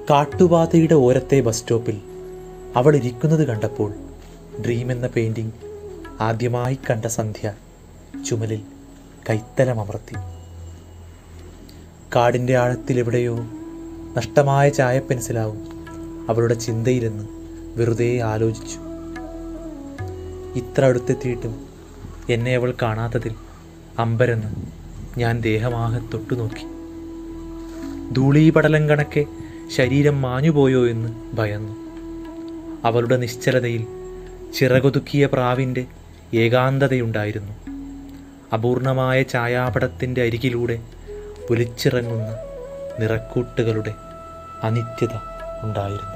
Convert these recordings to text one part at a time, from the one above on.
കാട്ടുപാതയുടെ ഓരത്തെ bus സ്റ്റോപ്പിൽ അവൾ ഇരിക്കുന്നത് കണ്ടപ്പോൾ ഡ്രീം എന്ന പെയിൻറ്റിംഗ് ആദ്യമായി കണ്ട സന്ധ്യ ചുമലിൽ കൈത്തലമർത്തി കാടിൻ്റെ ആഴത്തിലെവിടെയോ നഷ്ടമായ ചായ പെൻസിലാവും അവളുടെ ചിന്തയിലെന്ന് വെറുതെ ആലോചിച്ചു ഇത്ര അടുത്തെത്തിയിട്ടും എന്നെ അവൾ കാണാത്തതിൽ അമ്പരെന്ന് ഞാൻ ദേഹമാകെ തൊട്ടുനോക്കി ധൂളീപടലം കണക്കെ ശരീരം മാഞ്ഞുപോയോ എന്ന് ഭയന്നു അവളുടെ നിശ്ചലതയിൽ ചിറകൊതുക്കിയ പ്രാവിൻ്റെ ഏകാന്തതയുണ്ടായിരുന്നു അപൂർണമായ ഛായാപടത്തിൻ്റെ അരികിലൂടെ ഒലിച്ചിറങ്ങുന്ന നിറക്കൂട്ടുകളുടെ അനിത്യത ഉണ്ടായിരുന്നു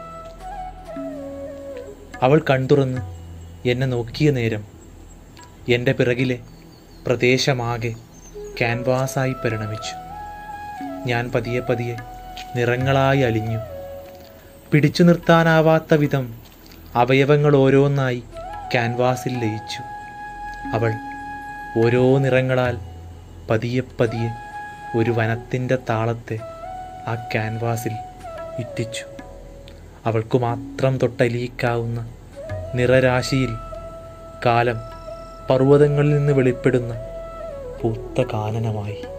അവൾ കൺതുറന്ന് എന്നെ നോക്കിയ നേരം എൻ്റെ പിറകിലെ പ്രദേശമാകെ ക്യാൻവാസായി പരിണമിച്ചു ഞാൻ പതിയെ പതിയെ നിറങ്ങളായി അലിഞ്ഞു പിടിച്ചു നിർത്താനാവാത്ത വിധം അവയവങ്ങൾ ഓരോന്നായി ക്യാൻവാസിൽ ലയിച്ചു അവൾ ഓരോ നിറങ്ങളാൽ പതിയെ പതിയെ ഒരു വനത്തിൻ്റെ താളത്തെ ആ ക്യാൻവാസിൽ ഇറ്റിച്ചു അവൾക്കു മാത്രം തൊട്ടലിയിക്കാവുന്ന നിറരാശിയിൽ കാലം പർവ്വതങ്ങളിൽ നിന്ന് വെളിപ്പെടുന്ന പൂത്ത കാനനമായി